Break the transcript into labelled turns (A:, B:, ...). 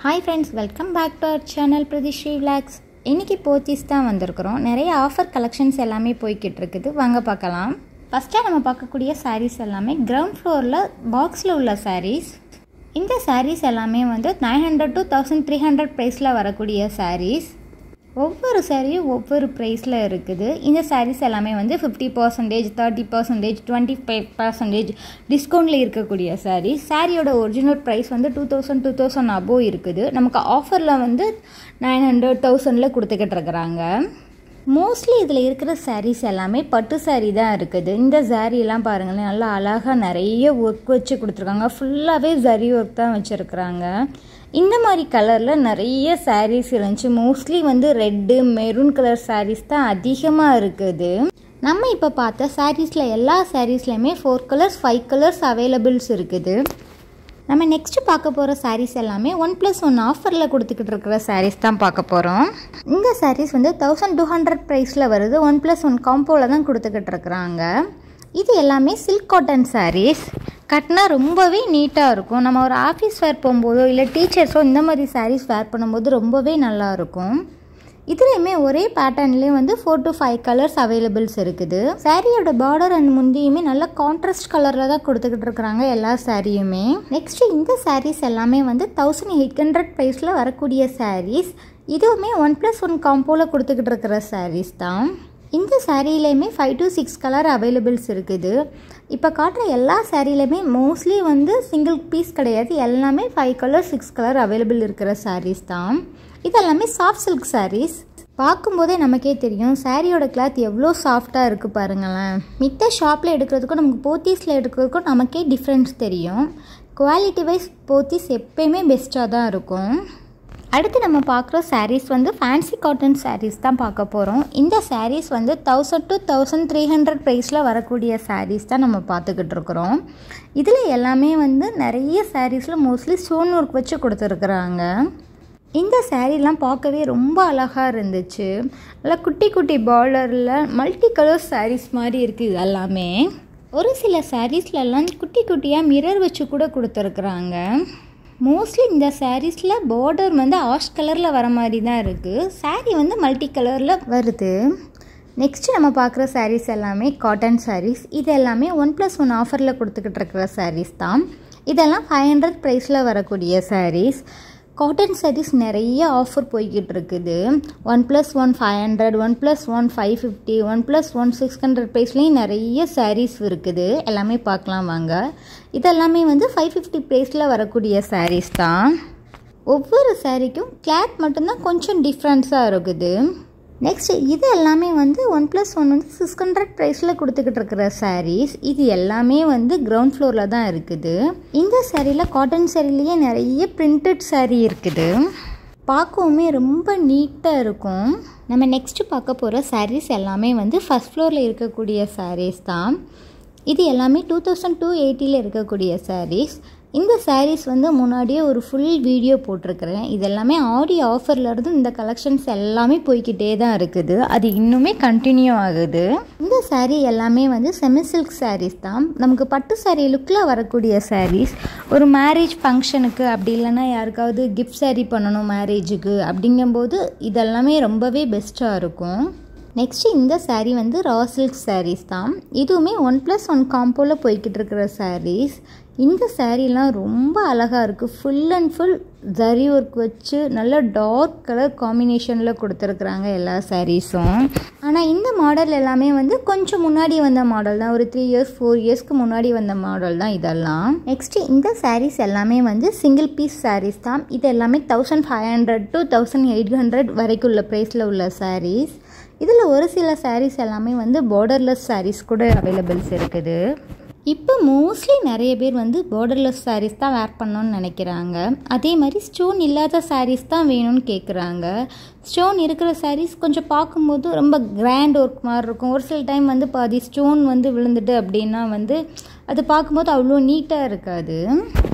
A: hi friends welcome back to our channel Prathisri vlogs இன்றைக்கி போத்தீஸ் தான் வந்திருக்கிறோம் நிறைய ஆஃபர் கலெக்ஷன்ஸ் எல்லாமே போய்கிட்டு இருக்குது வாங்க பார்க்கலாம் ஃபஸ்ட்டாக நம்ம பார்க்கக்கூடிய sarees எல்லாமே கிரவுண்ட் ஃப்ளோரில் பாக்ஸில் உள்ள sarees இந்த sarees எல்லாமே வந்து nine hundred to thousand three hundred ப்ரைஸில் வரக்கூடிய sarees ஒவ்வொரு சாரியும் ஒவ்வொரு ப்ரைஸில் இருக்குது இந்த சாரீஸ் எல்லாமே வந்து fifty percentage thirty percentage twenty five percentage டிஸ்கவுண்ட்டில் இருக்கக்கூடிய சாரீ சாரியோட ஒரிஜினல் ப்ரைஸ் வந்து two thousand two thousand above இருக்குது நமக்கு ஆஃபரில் வந்து நைன் ஹண்ட்ரட் தௌசண்டில் கொடுத்துக்கிட்டு இருக்கிறாங்க மோஸ்ட்லி இதில் இருக்கிற சாரீஸ் எல்லாமே பட்டு சாரீ தான் இருக்குது இந்த சாரீலாம் பாருங்களேன் நல்லா அழகாக நிறைய ஒர்க் வச்சு கொடுத்துருக்காங்க ஃபுல்லாகவே ஜரி ஒர்க் தான் வச்சுருக்குறாங்க இந்த மாதிரி கலரில் நிறைய சாரீஸ் இருந்துச்சு மோஸ்ட்லி வந்து ரெட்டு மெரூன் கலர் சாரீஸ் தான் அதிகமாக இருக்குது நம்ம இப்போ பார்த்த சாரீஸில் எல்லா சாரீஸ்லையுமே four colours five colours availables இருக்குது நம்ம நெக்ஸ்ட்டு பார்க்க போகிற சாரீஸ் எல்லாமே ஒன் ப்ளஸ் ஒன் ஆஃபரில் கொடுத்துக்கிட்டு இருக்கிற சாரீஸ் தான் பார்க்க போகிறோம் இந்த சாரீஸ் வந்து தௌசண்ட் டூ ஹண்ட்ரட் ப்ரைஸில் வருது ஒன் ப்ளஸ் ஒன் காம்போவில் தான் கொடுத்துக்கிட்டு இருக்கிறாங்க இது எல்லாமே சில்க் காட்டன் சாரீஸ் கட்டினா ரொம்பவே நீட்டாக இருக்கும் நம்ம ஒரு ஆஃபீஸ் வேர் போகும்போதோ இல்லை டீச்சர்ஸோ இந்த மாதிரி சாரீஸ் வேர் பண்ணும்போது ரொம்பவே நல்லா இருக்கும் இதுலேயுமே ஒரே பேட்டர்ன்லேயே வந்து four to five colours availables இருக்குது சாரியோட பார்டர் அண்ட் முந்தியுமே நல்ல கான்ட்ராஸ்ட் கலரில் தான் கொடுத்துக்கிட்டு இருக்கிறாங்க எல்லா சாரியுமே நெக்ஸ்ட் இந்த சாரீஸ் எல்லாமே வந்து தௌசண்ட் எயிட் ஹண்ட்ரட் ப்ரைஸில் வரக்கூடிய சாரீஸ் இதுவுமே ஒன் ப்ளஸ் ஒன் காம்போவில் கொடுத்துக்கிட்டு இருக்கிற சாரீஸ் தான் இந்த சாரீலையுமே five to six colour availables இருக்குது இப்போ காட்டுற எல்லா சாரீலையுமே மோஸ்ட்லி வந்து சிங்கிள் பீஸ் கிடையாது எல்லாமே five colour six colour available இருக்கிற சாரீஸ் தான் இது எல்லாமே சாஃப்ட் சில்க் சாரீஸ் பார்க்கும்போதே நமக்கே தெரியும் சாரியோட கிளாத் எவ்வளோ சாஃப்டாக இருக்குது பாருங்களேன் மித்த ஷாப்பில் எடுக்கிறதுக்கும் நமக்கு போத்தீஸில் எடுக்கிறதுக்கும் நமக்கே டிஃப்ரென்ஸ் தெரியும் குவாலிட்டி வைஸ் போத்தீஸ் எப்பயுமே பெஸ்ட்டாக தான் இருக்கும் அடுத்து நம்ம பார்க்குற சாரீஸ் வந்து ஃபேன்சி காட்டன் சாரீஸ் தான் பார்க்க போகிறோம் இந்த சாரீஸ் வந்து thousand to thousand three hundred ப்ரைஸில் வரக்கூடிய சாரீஸ் தான் நம்ம பார்த்துக்கிட்டு இருக்கிறோம் இதில் எல்லாமே வந்து நிறைய சாரீஸில் மோஸ்ட்லி ஸ்டோன் ஒர்க் வச்சு கொடுத்துருக்குறாங்க இந்த சாரீலாம் பார்க்கவே ரொம்ப அழகாக இருந்துச்சு நல்லா குட்டி குட்டி பார்டரில் மல்டி கலர் சாரீஸ் மாதிரி இருக்குது இது எல்லாமே ஒரு சில சாரீஸ்லலாம் குட்டி குட்டியாக மிரர் வச்சு கூட கொடுத்துருக்குறாங்க மோஸ்ட்லி இந்த சாரீஸில் பார்டர் வந்து ஆஷ் கலரில் வர மாதிரி தான் இருக்குது சாரீ வந்து மல்டி கலரில் வருது நெக்ஸ்ட்டு நம்ம பார்க்குற சாரீஸ் எல்லாமே காட்டன் சாரீஸ் இது எல்லாமே ஒன் ப்ளஸ் ஒன் ஆஃபரில் கொடுத்துக்கிட்டு இருக்கிற சாரீஸ் தான் இதெல்லாம் ஃபைவ் ஹண்ட்ரட் ப்ரைஸில் வரக்கூடிய சாரீஸ் காட்டன் சாரீஸ் நிறைய ஆஃபர் போய்கிட்டு இருக்குது one plus one five hundred one plus one five fifty one plus one six hundred ப்ரைஸ்லேயும் நிறைய சாரீஸ் இருக்குது எல்லாமே பார்க்கலாம் வாங்க இதெல்லாமே வந்து ஃபைவ் ஃபிஃப்டி ப்ரைஸில் வரக்கூடிய சாரீஸ் தான் ஒவ்வொரு சாரீக்கும் கிளாத் மட்டும்தான் கொஞ்சம் டிஃப்ரென்ஸாக இருக்குது நெக்ஸ்ட் இது எல்லாமே வந்து ஒன் ப்ளஸ் ஒன் வந்து சிக்ஸ் ஹண்ட்ரட் ப்ரைஸில் கொடுத்துக்கிட்டு இருக்கிற சாரீஸ் இது எல்லாமே வந்து கிரவுண்ட் ஃப்ளோரில் தான் இருக்குது இந்த சாரியில் காட்டன் சாரிலேயே நிறைய பிரிண்டட் சாரீ இருக்குது பார்க்கவுமே ரொம்ப நீட்டாக இருக்கும் நம்ம நெக்ஸ்ட்டு பார்க்க போகிற சாரீஸ் எல்லாமே வந்து ஃபஸ்ட் ஃப்ளோரில் இருக்கக்கூடிய சாரீஸ் தான் இது எல்லாமே டூ தௌசண்ட் டூ எயிட்டியில் இருக்கக்கூடிய சாரீஸ் இந்த சாரீஸ் வந்து முன்னாடியே ஒரு ஃபுல் வீடியோ போட்டிருக்கிறேன் இது எல்லாமே ஆடி ஆஃபர்லேருந்து இந்த கலெக்ஷன்ஸ் எல்லாமே போய்கிட்டே தான் இருக்குது அது இன்னுமே கண்டினியூ ஆகுது இந்த சாரீ எல்லாமே வந்து செமி சில்க் சாரீஸ் தான் நமக்கு பட்டு சாரீ லுக்கில் வரக்கூடிய சாரீஸ் ஒரு மேரேஜ் ஃபங்க்ஷனுக்கு அப்படி இல்லைன்னா யாருக்காவது கிஃப்ட் சாரீ பண்ணணும் மேரேஜுக்கு அப்படிங்கும்போது இதெல்லாமே ரொம்பவே பெஸ்ட்டாக இருக்கும் நெக்ஸ்ட்டு இந்த சாரீ வந்து ரா சில்க் சாரீஸ் தான் இதுவுமே ஒன் ப்ளஸ் ஒன் காம்போவில் போய்கிட்டு இருக்கிற சாரீஸ் இந்த சாரீலாம் ரொம்ப அழகாக இருக்குது full and full zari work வச்சு நல்ல டார்க் கலர் காம்பினேஷனில் கொடுத்துருக்குறாங்க எல்லா சாரீஸும் ஆனால் இந்த மாடல் எல்லாமே வந்து கொஞ்சம் முன்னாடி வந்த மாடல் தான் ஒரு த்ரீ இயர்ஸ் ஃபோர் இயர்ஸ்க்கு முன்னாடி வந்த மாடல் தான் இதெல்லாம் நெக்ஸ்ட்டு இந்த சாரீஸ் எல்லாமே வந்து சிங்கிள் பீஸ் சாரீஸ் தான் இது எல்லாமே thousand five hundred to thousand eight hundred வரைக்கும் உள்ள ப்ரைஸில் உள்ள சாரீஸ் இதில் ஒரு சில சாரீஸ் எல்லாமே வந்து பார்டர்லெஸ் சாரீஸ் கூட அவைலபிள்ஸ் இருக்குது இப்போ மோஸ்ட்லி நிறைய பேர் வந்து பார்டர்லெஸ் சாரீஸ் தான் வேர் பண்ணணும்னு நினைக்கிறாங்க அதே மாதிரி ஸ்டோன் இல்லாத சாரீஸ் தான் வேணும்னு கேட்குறாங்க ஸ்டோன் இருக்கிற சாரீஸ் கொஞ்சம் பார்க்கும்போது ரொம்ப கிராண்ட் ஒர்க் மாதிரி இருக்கும் ஒரு சில டைம் வந்து பாதி ஸ்டோன் வந்து விழுந்துட்டு அப்படின்னா வந்து அது பார்க்கும்போது அவ்வளோ நீட்டாக இருக்காது